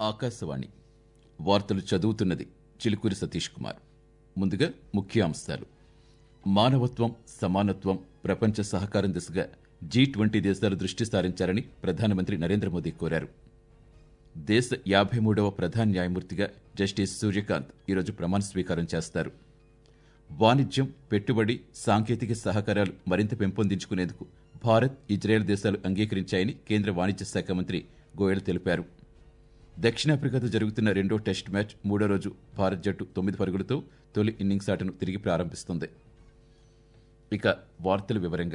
ఆకాశవాణి వార్తలు చదువుతున్నది చిలుకూరి సతీష్ కుమార్ ముందుగా ముఖ్యాంశాలు మానవత్వం సమానత్వం ప్రపంచ సహకారం దిశగా జీ ట్వంటీ దేశాలు దృష్టి సారించాలని ప్రధానమంత్రి నరేంద్ర మోదీ కోరారు దేశ యాభై మూడవ ప్రధాన న్యాయమూర్తిగా జస్టిస్ సూర్యకాంత్ ఈరోజు ప్రమాణ స్వీకారం చేస్తారు వాణిజ్యం పెట్టుబడి సాంకేతిక సహకారాలు మరింత పెంపొందించుకునేందుకు భారత్ ఇజ్రాయెల్ దేశాలు అంగీకరించాయని కేంద్ర వాణిజ్య శాఖ మంత్రి గోయల్ తెలిపారు దక్షిణాఫ్రికాతో జరుగుతున్న రెండో టెస్ట్ మ్యాచ్ మూడో రోజు భారత్ జట్టు తొమ్మిది పరుగులతో తొలి ఇన్నింగ్స్ ఆటను తిరిగి ప్రారంభిస్తుంది ఇక వార్తల వివరంగా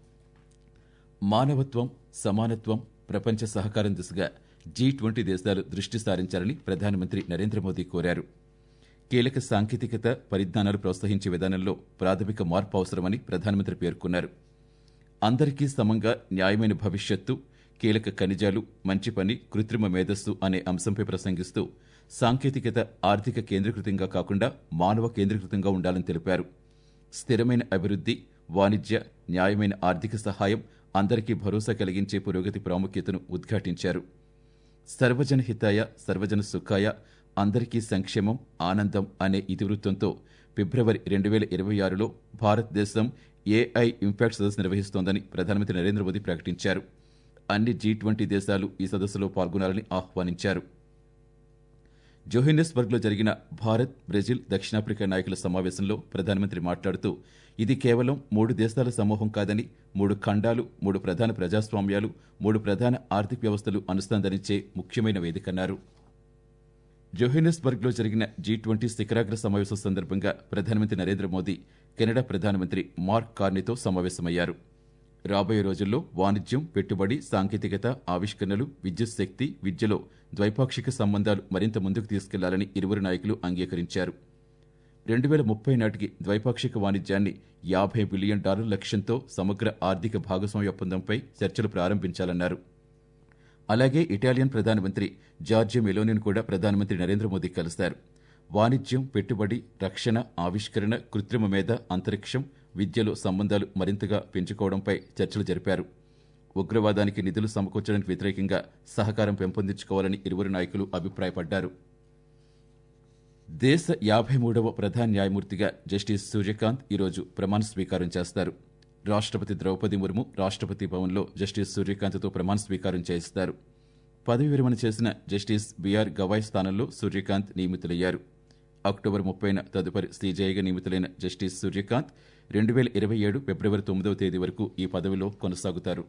మానవత్వం సమానత్వం ప్రపంచ సహకారం దిశగా జీ ట్వంటీ దేశాలు దృష్టి సారించాలని ప్రధానమంత్రి నరేంద్ర మోదీ కోరారు కీలక సాంకేతికత పరిజ్ఞానాలు ప్రోత్సహించే విధానంలో ప్రాథమిక మార్పు అవసరమని ప్రధానమంత్రి పేర్కొన్నారు అందరికీ సమంగా న్యాయమైన భవిష్యత్తు కీలక ఖనిజాలు మంచి పని కృత్రిమ మేధస్సు అనే అంశంపై ప్రసంగిస్తూ సాంకేతికత ఆర్థిక కేంద్రీకృతంగా కాకుండా మానవ కేంద్రీకృతంగా ఉండాలని తెలిపారు స్థిరమైన అభివృద్ధి వాణిజ్య న్యాయమైన ఆర్థిక సహాయం అందరికీ భరోసా కలిగించే పురోగతి ప్రాముఖ్యతను ఉద్ఘాటించారు సర్వజన హితాయ సర్వజన సుఖాయ అందరికీ సంక్షేమం ఆనందం అనే ఇతివృత్తంతో ఫిబ్రవరి రెండు వేల ఇరవై ఆరులో భారతదేశం ఏఐ ఇంపాక్ట్ సదస్సు నిర్వహిస్తోందని ప్రధానమంత్రి నరేంద్ర మోదీ ప్రకటించారు అన్ని జీ ట్వంటీ దేశాలు ఈ సదస్సులో పాల్గొనాలని ఆహ్వానించారు జోహెన్నెస్బర్గ్లో జరిగిన భారత్ బ్రెజిల్ దక్షిణాఫ్రికా నాయకుల సమావేశంలో ప్రధానమంత్రి మాట్లాడుతూ ఇది కేవలం మూడు దేశాల సమూహం కాదని మూడు ఖండాలు మూడు ప్రధాన ప్రజాస్వామ్యాలు మూడు ప్రధాన ఆర్థిక వ్యవస్థలు అనుసంధానించే ముఖ్యమైన వేదికన్నారు జోహెన్నెస్బర్గ్లో జరిగిన జీ ట్వంటీ శిఖరాగ్ర సమావేశం సందర్భంగా ప్రధానమంత్రి నరేంద్ర మోదీ కెనడా ప్రధానమంత్రి మార్క్ కార్నీతో సమావేశమయ్యారు రాబోయే రోజుల్లో వాణిజ్యం పెట్టుబడి సాంకేతికత ఆవిష్కరణలు విద్యుత్ శక్తి విద్యలో ద్వైపాక్షిక సంబంధాలు మరింత ముందుకు తీసుకెళ్లాలని ఇరువురు నాయకులు అంగీకరించారు రెండు వేల ముప్పై నాటికి ద్వైపాక్షిక వాణిజ్యాన్ని యాభై బిలియన్ డాలర్ల లక్ష్యంతో సమగ్ర ఆర్థిక భాగస్వామ్య ఒప్పందంపై చర్చలు ప్రారంభించాలన్నారు అలాగే ఇటాలియన్ ప్రధానమంత్రి జార్జియో మెలోనిని కూడా ప్రధానమంత్రి నరేంద్ర మోదీ కలిశారు వాణిజ్యం పెట్టుబడి రక్షణ ఆవిష్కరణ కృత్రిమ మేధ అంతరిక్షం విద్యలో సంబంధాలు మరింతగా పెంచుకోవడంపై చర్చలు జరిపారు ఉగ్రవాదానికి నిధులు సమకూర్చడానికి వ్యతిరేకంగా సహకారం పెంపొందించుకోవాలని ఇరువురు నాయకులు అభిప్రాయపడ్డారు దేశ యాభై మూడవ ప్రధాన న్యాయమూర్తిగా జస్టిస్ సూర్యకాంత్ ఈరోజు ప్రమాణ స్వీకారం చేస్తారు రాష్ట్రపతి ద్రౌపది ముర్ము రాష్ట్రపతి భవన్లో జస్టిస్ సూర్యకాంత్తో ప్రమాణ స్వీకారం చేయిస్తారు పదవి విరమణ చేసిన జస్టిస్ బీఆర్ గవాయ్ స్థానంలో సూర్యకాంత్ నియమితులయ్యారు అక్టోబర్ ముప్పైన తదుపరి సీజేఐగా నియమితులైన జస్టిస్ సూర్యకాంత్ రెండు వేల ఇరవై ఏడు ఫిబ్రవరి తొమ్మిదవ తేదీ వరకు ఈ పదవిలో కొనసాగుతారు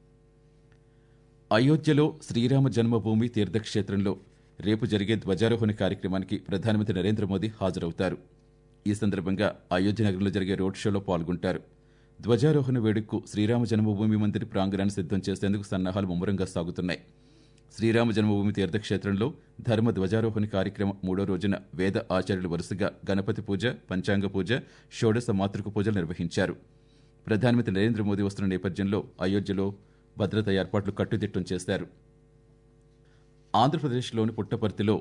అయోధ్యలో శ్రీరామ జన్మభూమి తీర్థక్షేత్రంలో రేపు జరిగే ధ్వజారోహణ కార్యక్రమానికి ప్రధానమంత్రి నరేంద్ర మోదీ హాజరవుతారు ఈ సందర్భంగా అయోధ్య నగరంలో జరిగే రోడ్ షోలో పాల్గొంటారు ధ్వజారోహణ వేడుకకు శ్రీరామ జన్మభూమి మందిర ప్రాంగణాన్ని సిద్ధం చేసేందుకు సన్నాహాలు ముమ్మరంగా సాగుతున్నాయి శ్రీరామ జన్మభూమి తీర్థక్షేత్రంలో ధర్మ ధ్వజారోహణ కార్యక్రమం మూడో రోజున వేద ఆచార్యులు వరుసగా గణపతి పూజ పంచాంగ పూజ షోడశ మాతృక పూజలు నిర్వహించారు ప్రధానమంత్రి నరేంద్ర మోదీ వస్తున్న నేపథ్యంలో అయోధ్యలో భద్రతా ఏర్పాట్లు కట్టుదిట్టం చేశారు ఆంధ్రప్రదేశ్లోని పుట్టపర్తిలో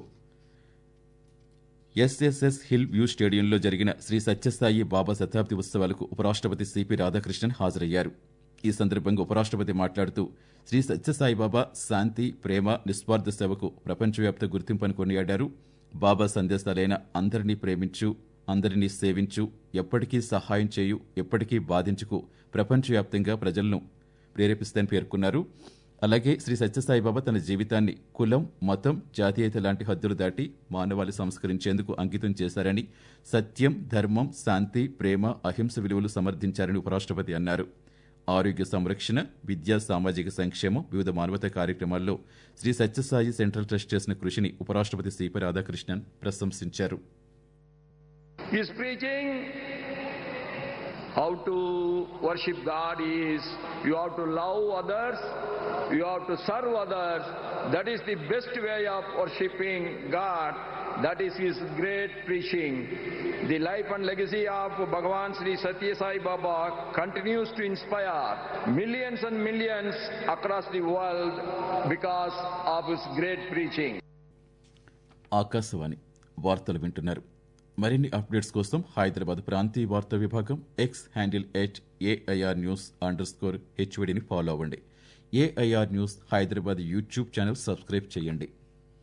ఎస్ఎస్ఎస్ హిల్ వ్యూ స్టేడియంలో జరిగిన శ్రీ సత్యసాయి బాబా శతాబ్ది ఉత్సవాలకు ఉపరాష్ట్రపతి సిపి రాధాకృష్ణన్ హాజరయ్యారు ఈ సందర్భంగా ఉపరాష్ట్రపతి మాట్లాడుతూ శ్రీ సత్యసాయిబాబా శాంతి ప్రేమ నిస్వార్థ సేవకు ప్రపంచవ్యాప్త గుర్తింపుని కొనియాడారు బాబా సందేశాలైన అందరినీ ప్రేమించు అందరినీ సేవించు ఎప్పటికీ సహాయం చేయు ఎప్పటికీ బాధించుకు ప్రపంచవ్యాప్తంగా ప్రజలను ప్రేరేపిస్తాయని పేర్కొన్నారు అలాగే శ్రీ సత్యసాయిబాబా తన జీవితాన్ని కులం మతం జాతీయత లాంటి హద్దులు దాటి మానవాళి సంస్కరించేందుకు అంకితం చేశారని సత్యం ధర్మం శాంతి ప్రేమ అహింస విలువలు సమర్థించారని ఉపరాష్ట్రపతి అన్నారు ఆరోగ్య సంరక్షణ విద్యా సామాజిక సంక్షేమం వివిధ మానవతా కార్యక్రమాల్లో శ్రీ సత్యసాయి సెంట్రల్ ట్రస్ట్ చేసిన కృషిని ఉపరాష్ట్రపతి సిపి రాధాకృష్ణన్ ప్రశంసించారు His preaching, how to worship God is you have to love others, you have to serve others. That is the best way of worshiping God. That is his great preaching. The life and legacy of Bhagavan Sri Satya Sai Baba continues to inspire millions and millions across the world because of his great preaching. Akashvani వార్తలు వింటున్నారు మరిన్ని updates కోసం హైదరాబాద్ ప్రాంతీయ వార్తా విభాగం X handle at AIR news underscore హెచ్వడిని follow అవ్వండి AIR news Hyderabad YouTube channel subscribe చేయండి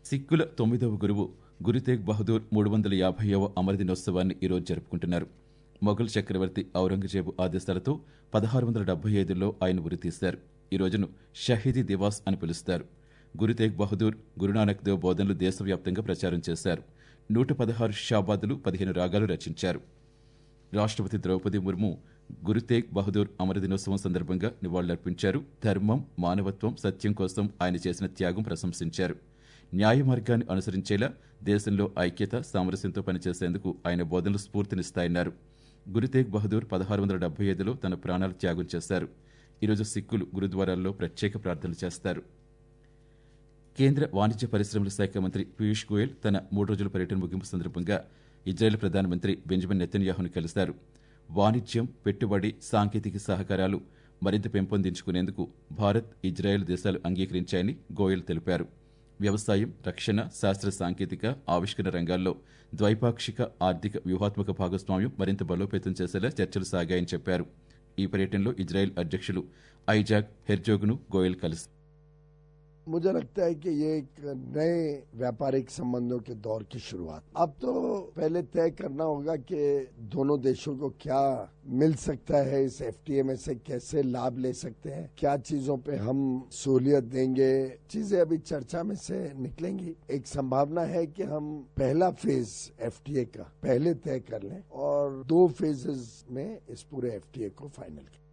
సిక్కుల తొమ్మిదవ గురువు గురుతేగ్ బహదూర్ మూడు వందల యాభైవ అమర దినోత్సవాన్ని ఈరోజు జరుపుకుంటున్నారు మొఘల్ చక్రవర్తి ఔరంగజేబు ఆదేశాలతో పదహారు వందల డెబ్బై ఐదులో ఆయన ఉరితీశారు ఈ రోజును షహీదీ దివాస్ అని పిలుస్తారు గురుతేగ్ బహదూర్ గురునానక్ దేవ్ బోధనలు దేశవ్యాప్తంగా ప్రచారం చేశారు నూట పదహారు షాబాదులు పదిహేను రాగాలు రచించారు రాష్ట్రపతి ద్రౌపది ముర్ము గురుతేగ్ బహదూర్ అమర దినోత్సవం సందర్భంగా నివాళులర్పించారు ధర్మం మానవత్వం సత్యం కోసం ఆయన చేసిన త్యాగం ప్రశంసించారు న్యాయ మార్గాన్ని అనుసరించేలా దేశంలో ఐక్యత సామరస్యంతో పనిచేసేందుకు ఆయన బోధనలు స్ఫూర్తినిస్తాయన్నారు గురుతేగ్ బహదూర్ పదహారు వందల డెబ్బై ఐదులో తన ప్రాణాలు త్యాగం చేశారు ఈరోజు సిక్కులు గురుద్వారాల్లో ప్రత్యేక ప్రార్థనలు చేస్తారు కేంద్ర వాణిజ్య పరిశ్రమల శాఖ మంత్రి పీయూష్ గోయల్ తన మూడు రోజుల పర్యటన ముగింపు సందర్భంగా ఇజ్రాయెల్ ప్రధానమంత్రి బెంజమిన్ నెతన్యాహును కలిశారు వాణిజ్యం పెట్టుబడి సాంకేతిక సహకారాలు మరింత పెంపొందించుకునేందుకు భారత్ ఇజ్రాయెల్ దేశాలు అంగీకరించాయని గోయల్ తెలిపారు వ్యవసాయం రక్షణ శాస్త్ర సాంకేతిక ఆవిష్కరణ రంగాల్లో ద్వైపాక్షిక ఆర్థిక వ్యూహాత్మక భాగస్వామ్యం మరింత బలోపేతం చేసేలా చర్చలు సాగాయని చెప్పారు ఈ పర్యటనలో ఇజ్రాయెల్ అధ్యక్షులు ఐజాక్ హెర్జోగ్ను గోయల్ కలిసి मुझे लगता है कि ये एक नए व्यापारिक संबंधों के दौर की शुरुआत अब तो पहले तय करना होगा कि दोनों देशों को क्या मिल सकता है इस एफटीए में से कैसे लाभ ले सकते हैं क्या चीजों पे हम सहूलियत देंगे चीजें अभी चर्चा में से निकलेंगी एक संभावना है कि हम पहला फेज एफटीए का पहले तय कर लें और दो फेजेस में इस पूरे एफटीए को फाइनल करें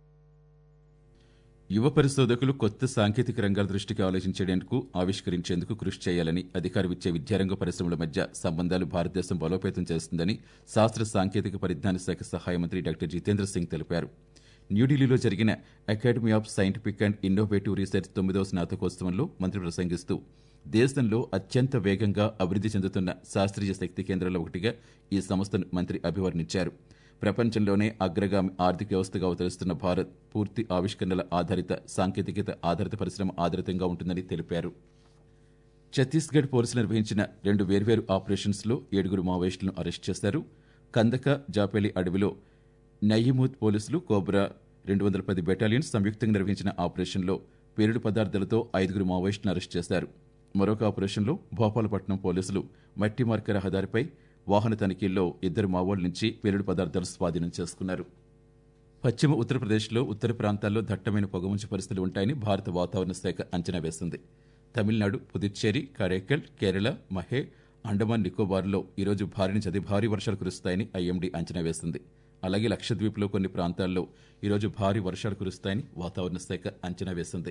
యువ పరిశోధకులు కొత్త సాంకేతిక రంగాల దృష్టికి ఆలోచించేందుకు ఆవిష్కరించేందుకు కృషి చేయాలని అధికార ఇచ్చే విద్యారంగ పరిశ్రమల మధ్య సంబంధాలు భారతదేశం బలోపేతం చేస్తుందని శాస్త్ర సాంకేతిక పరిజ్ఞాన శాఖ సహాయ మంత్రి డాక్టర్ జితేంద్ర సింగ్ తెలిపారు న్యూఢిల్లీలో జరిగిన academy of scientific and innovative research తొమ్మిదవ స్నాతకోత్సవంలో మంత్రి ప్రసంగిస్తూ దేశంలో అత్యంత వేగంగా అభివృద్ధి చెందుతున్న శాస్త్రీయ శక్తి కేంద్రాల్లో ఒకటిగా ఈ సంస్థను మంత్రి అభివర్ణించారు ప్రపంచంలోనే అగ్రగామి ఆర్థిక వ్యవస్థగా అవతరిస్తున్న భారత్ పూర్తి ఆవిష్కరణల ఆధారిత సాంకేతికత ఆధారిత పరిశ్రమ ఆధారితంగా ఉంటుందని తెలిపారు ఛత్తీస్గఢ్ పోలీసులు నిర్వహించిన రెండు వేర్వేరు ఆపరేషన్స్లో ఏడుగురు మావోయిస్టులను అరెస్ట్ చేశారు కందక జాపేలి అడవిలో నయ్యమూద్ పోలీసులు కోబ్రా రెండు వందల పది బెటాలియన్స్ సంయుక్తంగా నిర్వహించిన ఆపరేషన్లో పేలుడు పదార్థాలతో ఐదుగురు మావోయిస్టులను అరెస్ట్ చేశారు మరొక ఆపరేషన్లో భోపాలపట్నం పోలీసులు మట్టి మార్క రహదారిపై వాహన తనిఖీల్లో ఇద్దరు మావోల నుంచి పేలుడు పదార్థాలు స్వాధీనం చేసుకున్నారు పశ్చిమ ఉత్తరప్రదేశ్లో ఉత్తర ప్రాంతాల్లో దట్టమైన పొగమంచు పరిస్థితులు ఉంటాయని భారత వాతావరణ శాఖ అంచనా వేసింది తమిళనాడు పుదుచ్చేరి కరైకల్ కేరళ మహే అండమాన్ నికోబార్లో ఈరోజు భారీ నుంచి అతి భారీ వర్షాలు కురుస్తాయని ఐఎండీ అంచనా వేసింది అలాగే లక్షద్వీప్లో కొన్ని ప్రాంతాల్లో ఈరోజు భారీ వర్షాలు కురుస్తాయని వాతావరణ శాఖ అంచనా వేసింది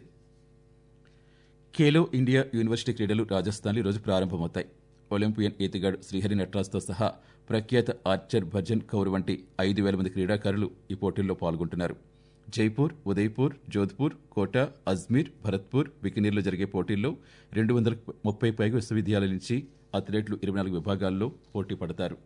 ఖేలో ఇండియా యూనివర్సిటీ క్రీడలు రాజస్థాన్లో ఈరోజు ప్రారంభమవుతాయి ఒలింపియన్ ఈతగాడు శ్రీహరి నట్రాజ్తో సహా ప్రఖ్యాత ఆర్చర్ భజన్ కౌర్ వంటి ఐదు వేల మంది క్రీడాకారులు ఈ పోటీల్లో పాల్గొంటున్నారు జైపూర్ ఉదయ్పూర్ జోధ్పూర్ కోటా అజ్మీర్ భరత్పూర్ బికనీర్లో జరిగే పోటీల్లో రెండు వందల ముప్పై పైగా విశ్వవిద్యాలయాల నుంచి అథ్లెట్లు ఇరవై నాలుగు విభాగాల్లో పోటీ పడతారు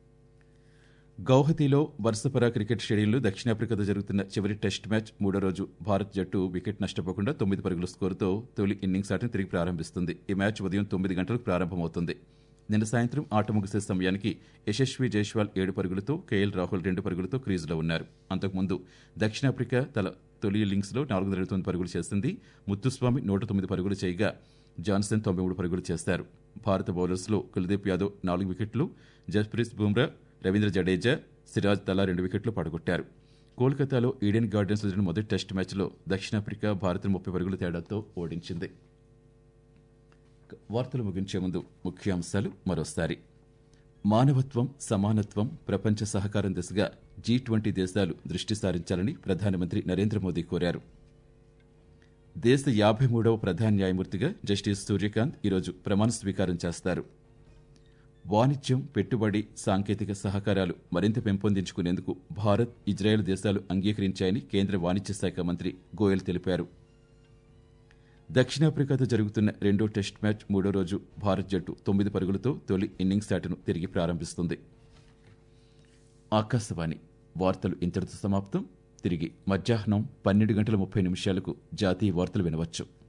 గౌహతిలో వరుసపరా క్రికెట్ స్టేడియంలో దక్షిణాఫ్రికాతో జరుగుతున్న చివరి టెస్ట్ మ్యాచ్ మూడో రోజు భారత్ జట్టు వికెట్ నష్టపోకుండా తొమ్మిది పరుగుల స్కోరుతో తొలి ఇన్నింగ్స్ ఆటను తిరిగి ప్రారంభిస్తుంది ఈ మ్యాచ్ ఉదయం తొమ్మిది గంటలకు ప్రారంభమవుతుంది నిన్న సాయంత్రం ఆట ముగిసే సమయానికి యశస్వి జైస్వాల్ ఏడు పరుగులతో కేఎల్ రాహుల్ రెండు పరుగులతో క్రీజులో ఉన్నారు అంతకుముందు దక్షిణాఫ్రికా తల తొలి ఇన్నింగ్స్లో నాలుగు వందల తొమ్మిది పరుగులు చేసింది ముత్తుస్వామి నూట తొమ్మిది పరుగులు చేయగా జాన్సన్ తొంభై మూడు పరుగులు చేస్తారు భారత బౌలర్స్లో కుల్దీప్ యాదవ్ నాలుగు వికెట్లు జస్ప్రీత్ బుమ్రా రవీంద్ర జడేజా సిరాజ్ తలా రెండు వికెట్లు పడగొట్టారు కోల్కతాలో ఈడెన్ గార్డెన్స్ జరిగిన మొదటి టెస్ట్ మ్యాచ్లో దక్షిణాఫ్రికా భారత్ను ముప్పై పరుగుల తేడాతో ఓడించింది వార్తలు ముగించే ముందు ముఖ్యాంశాలు మరోసారి మానవత్వం సమానత్వం ప్రపంచ సహకారం దిశగా జీ ట్వంటీ దేశాలు దృష్టి సారించాలని ప్రధానమంత్రి నరేంద్ర మోదీ కోరారు దేశ యాభై మూడవ ప్రధాన న్యాయమూర్తిగా జస్టిస్ సూర్యకాంత్ ఈరోజు ప్రమాణ స్వీకారం చేస్తారు వాణిజ్యం పెట్టుబడి సాంకేతిక సహకారాలు మరింత పెంపొందించుకునేందుకు భారత్ ఇజ్రాయెల్ దేశాలు అంగీకరించాయని కేంద్ర వాణిజ్య శాఖ మంత్రి గోయల్ తెలిపారు దక్షిణాఫ్రికాతో జరుగుతున్న రెండో టెస్ట్ మ్యాచ్ మూడో రోజు భారత్ జట్టు తొమ్మిది పరుగులతో తొలి ఇన్నింగ్స్ ఆటను తిరిగి ప్రారంభిస్తుంది ఆకాశవాణి వార్తలు ఇంతటితో సమాప్తం తిరిగి మధ్యాహ్నం పన్నెండు గంటల ముప్పై నిమిషాలకు జాతీయ వార్తలు వినవచ్చు